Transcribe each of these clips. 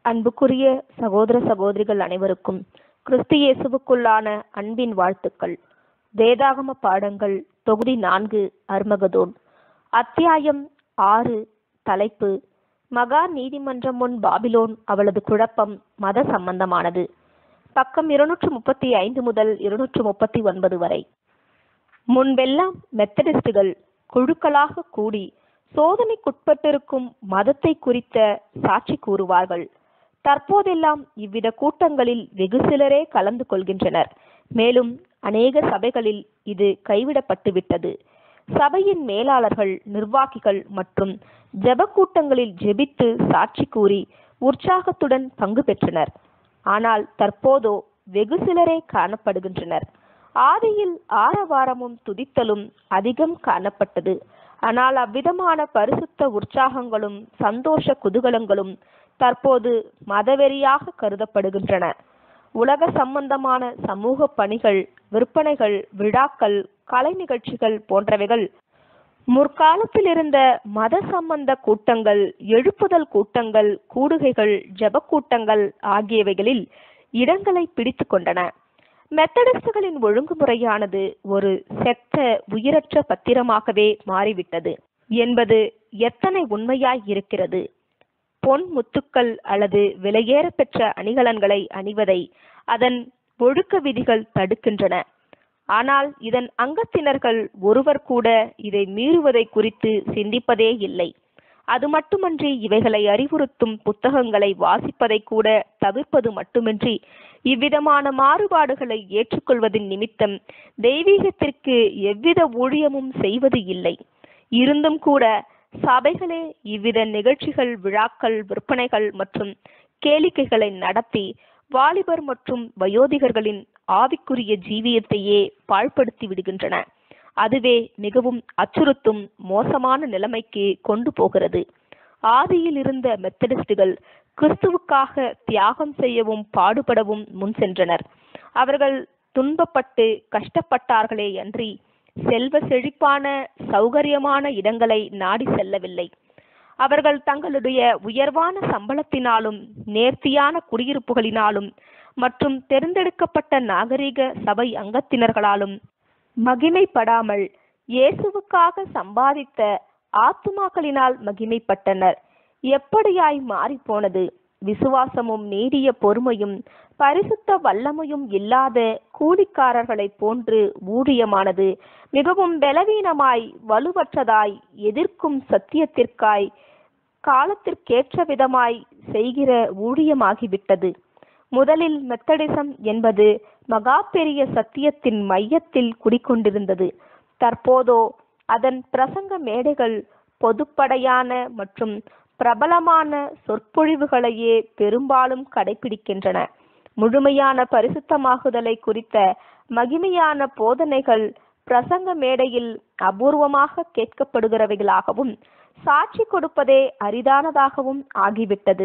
அன்புக்குரிய சகோதர சகோதரிகள் அனைவருக்கும் கிறிஸ்து இயேசுவுக்குள்ளான அன்பின் வாழ்த்துக்கள் வேதாகம பாடங்கள் தொகுதி நான்கு அர்மகதோன் அத்தியாயம் ஆறு தலைப்பு மகா நீதிமன்றம் முன் பாபிலோன் அவளது குழப்பம் மத சம்பந்தமானது பக்கம் இருநூற்று முப்பத்தி ஐந்து முதல் இருநூற்று முப்பத்தி ஒன்பது வரை முன்பெல்லாம் மெத்தடிஸ்டுகள் குழுக்களாக கூடி சோதனைக்குட்பட்டிருக்கும் மதத்தை குறித்த சாட்சி கூறுவார்கள் தற்போதெல்லாம் இவ்வித கூட்டங்களில் வெகு சிலரே கலந்து கொள்கின்றனர் மேலும் அநேக சபைகளில் இது கைவிடப்பட்டு விட்டது சபையின் மேலாளர்கள் நிர்வாகிகள் மற்றும் ஜெப கூட்டங்களில் ஜெபித்து சாட்சி கூறி உற்சாகத்துடன் பங்கு பெற்றனர் ஆனால் தற்போதோ வெகு சிலரே காணப்படுகின்றனர் ஆதியில் ஆரவாரமும் துதித்தலும் அதிகம் காணப்பட்டது ஆனால் அவ்விதமான பரிசுத்த உற்சாகங்களும் சந்தோஷ குதூகலங்களும் தற்போது மதவெறியாக கருதப்படுகின்றன உலக சம்பந்தமான சமூக பணிகள் விற்பனைகள் விழாக்கள் கலை நிகழ்ச்சிகள் போன்றவைகள் முற்காலத்தில் இருந்த மத சம்பந்த கூட்டங்கள் எழுப்புதல் கூட்டங்கள் கூடுகைகள் ஜெப கூட்டங்கள் ஆகியவைகளில் இடங்களை பிடித்து கொண்டன மெத்தடிஸ்டுகளின் ஒழுங்குமுறையானது ஒரு செத்த உயிரற்ற பத்திரமாகவே மாறிவிட்டது என்பது எத்தனை உண்மையாய் இருக்கிறது பொன் முத்துக்கள் அல்லது விலையேற பெற்ற அணிகலன்களை அணிவதை அதன் ஒழுக்க விதிகள் தடுக்கின்றன ஆனால் இதன் அங்கத்தினர்கள் ஒருவர் கூட இதை மீறுவதை குறித்து சிந்திப்பதே இல்லை அது மட்டுமன்றி இவைகளை அறிவுறுத்தும் புத்தகங்களை வாசிப்பதை கூட தவிர்ப்பது மட்டுமின்றி இவ்விதமான மாறுபாடுகளை ஏற்றுக்கொள்வதின் நிமித்தம் தெய்வீகத்திற்கு எவ்வித ஊழியமும் செய்வது இல்லை இருந்தும் கூட சபைகளே இவ்வித நிகழ்ச்சிகள் விழாக்கள் விற்பனைகள் மற்றும் கேளிக்கைகளை நடத்தி வாலிபர் மற்றும் வயோதிகர்களின் ஆவிக்குரிய ஜீவியத்தையே பாழ்படுத்தி விடுகின்றன அதுவே மிகவும் அச்சுறுத்தும் மோசமான நிலைமைக்கு கொண்டு போகிறது ஆதியில் இருந்த மெத்தடிஸ்டுகள் கிறிஸ்துவுக்காக தியாகம் செய்யவும் பாடுபடவும் முன் சென்றனர் அவர்கள் துன்பப்பட்டு கஷ்டப்பட்டார்களே அன்றி செல்வ செழிப்பான சௌகரியமான இடங்களை நாடி செல்லவில்லை அவர்கள் தங்களுடைய உயர்வான சம்பளத்தினாலும் நேர்த்தியான குடியிருப்புகளினாலும் மற்றும் தேர்ந்தெடுக்கப்பட்ட நாகரிக சபை அங்கத்தினர்களாலும் மகிமைப்படாமல் இயேசுவுக்காக சம்பாதித்த ஆத்துமாக்களினால் மகிமைப்பட்டனர் எப்படியாய் மாறிப்போனது விசுவாசமும் நீடிய பொறுமையும் பரிசுத்த வல்லமையும் இல்லாத கூலிக்காரர்களைப் போன்று ஊழியமானது மிகவும் பலவீனமாய் வலுவற்றதாய் எதிர்க்கும் சத்தியத்திற்காய் காலத்திற்கேற்ற விதமாய் செய்கிற ஊழியமாகிவிட்டது முதலில் மெத்தடிசம் என்பது மகா பெரிய சத்தியத்தின் மையத்தில் குடிக்கொண்டிருந்தது தற்போதோ அதன் பிரசங்க மேடைகள் பொதுப்படையான மற்றும் பிரபலமான சொற்பொழிவுகளையே பெரும்பாலும் கடைபிடிக்கின்றன முழுமையான பரிசுத்தமாகுதலை குறித்த மகிமையான போதனைகள் பிரசங்க மேடையில் அபூர்வமாக கேட்கப்படுகிறவைகளாகவும் சாட்சி கொடுப்பதே அரிதானதாகவும் ஆகிவிட்டது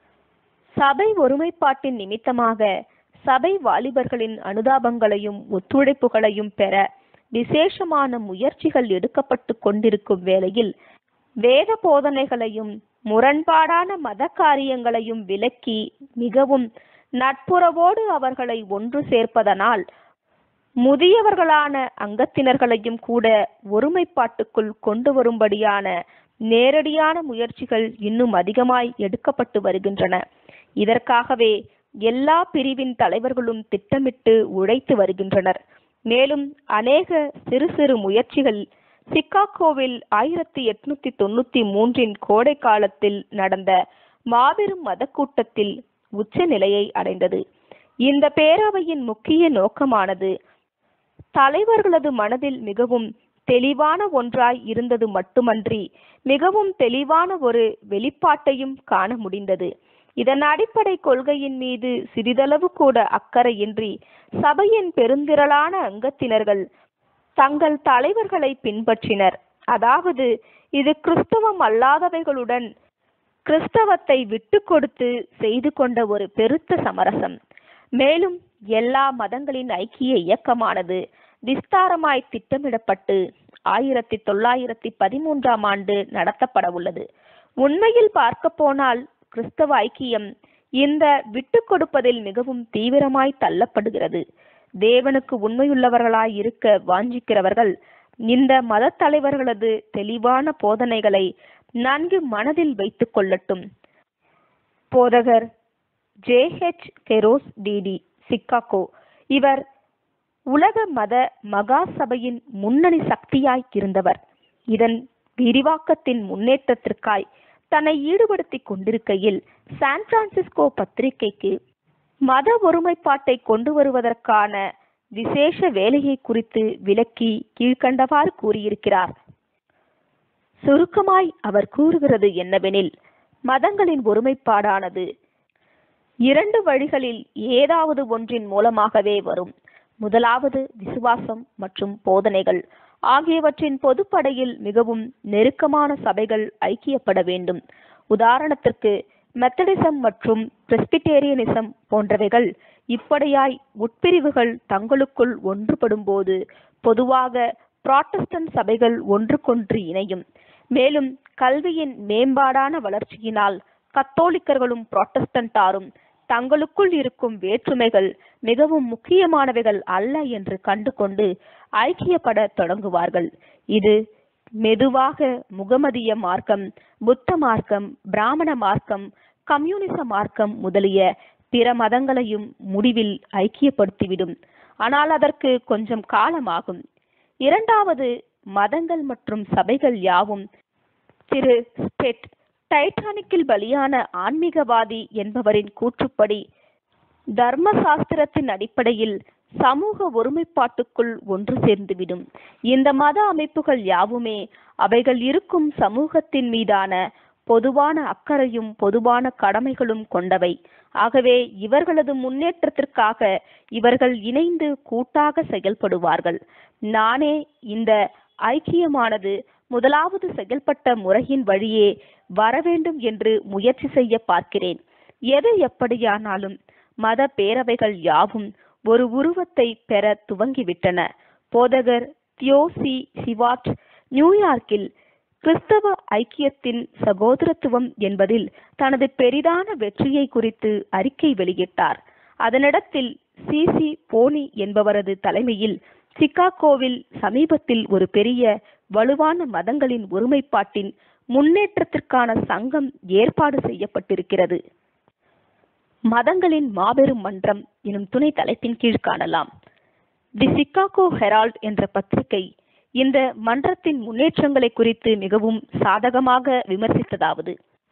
சபை ஒருமைப்பாட்டின் நிமித்தமாக சபை வாலிபர்களின் அனுதாபங்களையும் ஒத்துழைப்புகளையும் பெற விசேஷமான முயற்சிகள் எடுக்கப்பட்டு கொண்டிருக்கும் வேளையில் வேத போதனைகளையும் முரண்பாடான மத காரியங்களையும் விலக்கி மிகவும் நட்புறவோடு அவர்களை ஒன்று சேர்ப்பதனால் முதியவர்களான அங்கத்தினர்களையும் கூட ஒருமைப்பாட்டுக்குள் கொண்டு வரும்படியான நேரடியான முயற்சிகள் இன்னும் அதிகமாய் எடுக்கப்பட்டு வருகின்றன இதற்காகவே எல்லா பிரிவின் தலைவர்களும் திட்டமிட்டு உழைத்து வருகின்றனர் மேலும் அநேக சிறு சிறு முயற்சிகள் சிக்காகோவில் ஆயிரத்தி எட்நூத்தி தொண்ணூத்தி மூன்றின் கோடை காலத்தில் நடந்த மாபெரும் மத கூட்டத்தில் உச்ச நிலையை அடைந்தது இந்த பேரவையின் முக்கிய நோக்கமானது தலைவர்களது மனதில் மிகவும் தெளிவான ஒன்றாய் இருந்தது மட்டுமன்றி மிகவும் தெளிவான ஒரு வெளிப்பாட்டையும் காண முடிந்தது இதன் அடிப்படை கொள்கையின் மீது சிறிதளவு கூட அக்கறையின்றி சபையின் பெருந்திரளான அங்கத்தினர்கள் தங்கள் தலைவர்களை பின்பற்றினர் அதாவது இது கிறிஸ்தவம் அல்லாதவைகளுடன் கிறிஸ்தவத்தை விட்டு கொடுத்து செய்து கொண்ட ஒரு பெருத்த சமரசம் மேலும் எல்லா மதங்களின் ஐக்கிய இயக்கமானது விஸ்தாரமாய் திட்டமிடப்பட்டு ஆயிரத்தி தொள்ளாயிரத்தி பதிமூன்றாம் ஆண்டு நடத்தப்பட உள்ளது உண்மையில் பார்க்க போனால் கிறிஸ்தவ ஐக்கியம் இந்த விட்டு கொடுப்பதில் மிகவும் தீவிரமாய் தள்ளப்படுகிறது தேவனுக்கு உண்மையுள்ளவர்களாய் இருக்க வாஞ்சிக்கிறவர்கள் இந்த மத தலைவர்களது தெளிவான போதனைகளை நன்கு மனதில் வைத்துக் கொள்ளட்டும் போதகர் ஜே ஹெச் கெரோஸ் டிடி சிக்காகோ இவர் உலக மத மகா சபையின் முன்னணி சக்தியாய் இருந்தவர் இதன் விரிவாக்கத்தின் முன்னேற்றத்திற்காய் தன்னை ஈடுபடுத்திக் கொண்டிருக்கையில் சான் பிரான்சிஸ்கோ பத்திரிகைக்கு மத ஒருமைப்பாட்டை கொண்டு வருவதற்கான விசேஷ வேலையை குறித்து விளக்கி கீழ்கண்டவாறு கூறியிருக்கிறார் சுருக்கமாய் அவர் கூறுகிறது என்னவெனில் மதங்களின் ஒருமைப்பாடானது இரண்டு வழிகளில் ஏதாவது ஒன்றின் மூலமாகவே வரும் முதலாவது விசுவாசம் மற்றும் போதனைகள் ஆகியவற்றின் பொதுப்படையில் மிகவும் நெருக்கமான சபைகள் ஐக்கியப்பட வேண்டும் உதாரணத்திற்கு மெத்தடிசம் மற்றும் பிரெஸ்பிடேரியனிசம் போன்றவைகள் இப்படியாய் உட்பிரிவுகள் தங்களுக்குள் ஒன்றுபடும்போது பொதுவாக புராட்டஸ்டன்ட் சபைகள் ஒன்றுக்கொன்று இணையும் மேலும் கல்வியின் மேம்பாடான வளர்ச்சியினால் கத்தோலிக்கர்களும் புராட்டஸ்டன்டாரும் தங்களுக்குள் இருக்கும் வேற்றுமைகள் மிகவும் முக்கியமானவைகள் அல்ல என்று கண்டுகொண்டு ஐக்கியப்பட தொடங்குவார்கள் இது மெதுவாக முகமதிய மார்க்கம் புத்த மார்க்கம் பிராமண மார்க்கம் கம்யூனிச மார்க்கம் முதலிய பிற மதங்களையும் முடிவில் ஐக்கியப்படுத்திவிடும் ஆனால் அதற்கு கொஞ்சம் காலமாகும் இரண்டாவது மதங்கள் மற்றும் சபைகள் யாவும் திரு ஸ்பெட் டைட்டானிக்கில் பலியான ஆன்மீகவாதி என்பவரின் கூற்றுப்படி தர்ம சாஸ்திரத்தின் அடிப்படையில் சமூக ஒருமைப்பாட்டுக்குள் ஒன்று சேர்ந்துவிடும் இந்த மத அமைப்புகள் யாவுமே அவைகள் இருக்கும் சமூகத்தின் மீதான பொதுவான அக்கறையும் பொதுவான கடமைகளும் கொண்டவை ஆகவே இவர்களது முன்னேற்றத்திற்காக இவர்கள் இணைந்து கூட்டாக செயல்படுவார்கள் நானே இந்த ஐக்கியமானது முதலாவது செயல்பட்ட முறையின் வழியே வரவேண்டும் என்று முயற்சி செய்ய பார்க்கிறேன் எது எப்படியானாலும் மத பேரவைகள் யாவும் ஒரு உருவத்தை பெற துவங்கிவிட்டன போதகர் தியோசி சிவாட் நியூயார்க்கில் கிறிஸ்தவ ஐக்கியத்தின் சகோதரத்துவம் என்பதில் தனது பெரிதான வெற்றியை குறித்து அறிக்கை வெளியிட்டார் அதனிடத்தில் சிசி போனி என்பவரது தலைமையில் சிகாகோவில் சமீபத்தில் ஒரு பெரிய வலுவான மதங்களின் ஒருமைப்பாட்டின் முன்னேற்றத்திற்கான சங்கம் ஏற்பாடு செய்யப்பட்டிருக்கிறது மதங்களின் மாபெரும் மன்றம் எனும் துணை தலைப்பின் கீழ் காணலாம் தி சிகாகோ ஹெரால்ட் என்ற பத்திரிகை இந்த மன்றத்தின் முன்னேற்றங்களை குறித்து மிகவும் சாதகமாக விமர்சித்ததாவது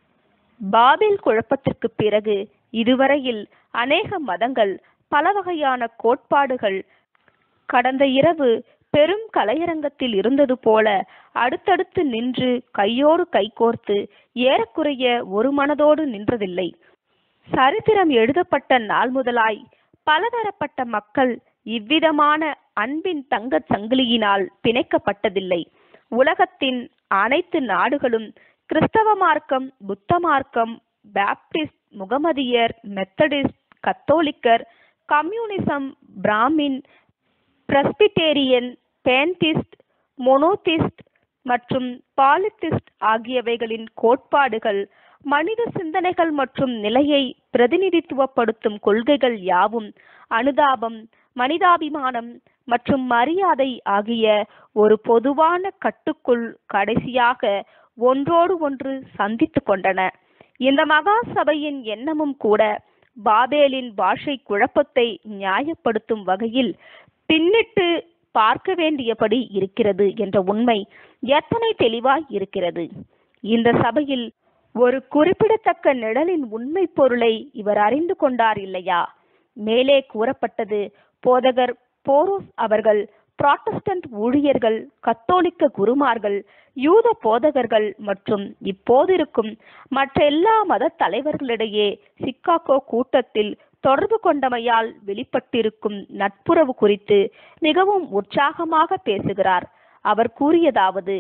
பாபில் குழப்பத்திற்கு பிறகு இதுவரையில் அநேக மதங்கள் பல வகையான கோட்பாடுகள் கடந்த இரவு பெரும் கலையரங்கத்தில் இருந்தது போல அடுத்தடுத்து நின்று கையோடு கைகோர்த்து ஏறக்குறைய ஒரு மனதோடு நின்றதில்லை சரித்திரம் எழுதப்பட்ட நாள் முதலாய் பலதரப்பட்ட மக்கள் இவ்விதமான அன்பின் தங்கச் சங்கிலியினால் பிணைக்கப்பட்டதில்லை உலகத்தின் அனைத்து நாடுகளும் கிறிஸ்தவ மார்க்கம் புத்த மார்க்கம் பாப்டிஸ்ட் முகமதியர் மெத்தடிஸ்ட் கத்தோலிக்கர் communism Brahmin Presbyterian pantheist monotheist மற்றும் பாலித்திஸ்ட் ஆகியவைகளின் கோட்பாடுகள் மனித சிந்தனைகள் மற்றும் நிலையை பிரதிநிதித்துவப்படுத்தும் கொள்கைகள் யாவும் அனுதாபம் மனிதாபிமானம் மற்றும் மரியாதை ஆகிய ஒரு பொதுவான கட்டுக்குள் கடைசியாக ஒன்றோடு ஒன்று சந்தித்து கொண்டன இந்த மகா சபையின் எண்ணமும் கூட பாபேலின் பாஷை குழப்பத்தை நியாயப்படுத்தும் வகையில் பின்னிட்டு பார்க்க வேண்டியபடி இருக்கிறது என்ற உண்மை எத்தனை தெளிவாய் இருக்கிறது இந்த சபையில் ஒரு குறிப்பிடத்தக்க நிழலின் உண்மை பொருளை இவர் அறிந்து கொண்டார் இல்லையா மேலே கூறப்பட்டது போதகர் போரோஸ் அவர்கள் புராட்டஸ்டன்ட் ஊழியர்கள் கத்தோலிக்க குருமார்கள் யூத போதகர்கள் மற்றும் இப்போதிருக்கும் மற்ற எல்லா மத தலைவர்களிடையே சிக்காகோ கூட்டத்தில் தொடர்பு கொண்டமையால் வெளிப்பட்டிருக்கும் நட்புறவு குறித்து மிகவும் உற்சாகமாக பேசுகிறார் அவர் கூறியதாவது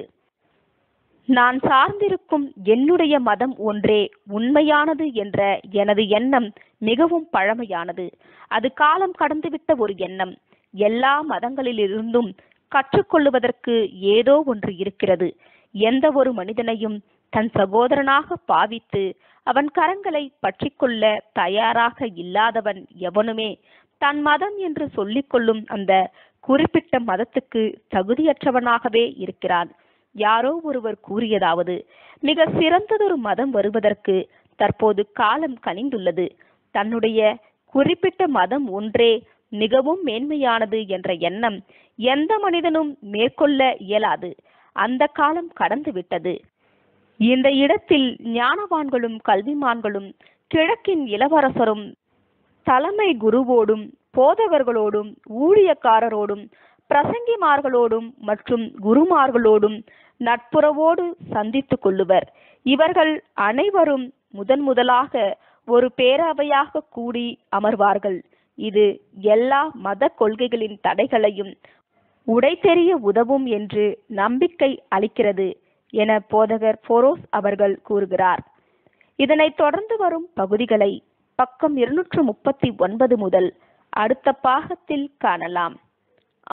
நான் சார்ந்திருக்கும் என்னுடைய மதம் ஒன்றே உண்மையானது என்ற எனது எண்ணம் மிகவும் பழமையானது அது காலம் கடந்துவிட்ட ஒரு எண்ணம் எல்லா மதங்களிலிருந்தும் கற்றுக்கொள்ளுவதற்கு ஏதோ ஒன்று இருக்கிறது எந்த ஒரு மனிதனையும் தன் சகோதரனாக பாவித்து அவன் கரங்களை பற்றிக்கொள்ள தயாராக இல்லாதவன் எவனுமே தன் மதம் என்று சொல்லிக்கொள்ளும் அந்த குறிப்பிட்ட மதத்துக்கு தகுதியற்றவனாகவே இருக்கிறான் யாரோ ஒருவர் கூறியதாவது மிக சிறந்ததொரு மதம் வருவதற்கு தற்போது காலம் கனிந்துள்ளது தன்னுடைய குறிப்பிட்ட மதம் ஒன்றே மிகவும் மேன்மையானது என்ற எண்ணம் எந்த மனிதனும் மேற்கொள்ள இயலாது அந்த காலம் கடந்து விட்டது இந்த இடத்தில் ஞானவான்களும் கல்விமான்களும் கிழக்கின் இளவரசரும் தலைமை குருவோடும் போதகர்களோடும் ஊழியக்காரரோடும் பிரசங்கிமார்களோடும் மற்றும் குருமார்களோடும் நட்புறவோடு சந்தித்துக் கொள்ளுவர் இவர்கள் அனைவரும் முதன் முதலாக ஒரு பேரவையாக கூடி அமர்வார்கள் இது எல்லா மத கொள்கைகளின் தடைகளையும் உடைத்தெறிய உதவும் என்று நம்பிக்கை அளிக்கிறது என போதகர் போரோஸ் அவர்கள் கூறுகிறார் இதனைத் தொடர்ந்து வரும் பகுதிகளை பக்கம் இருநூற்று முப்பத்தி ஒன்பது முதல் அடுத்த பாகத்தில் காணலாம்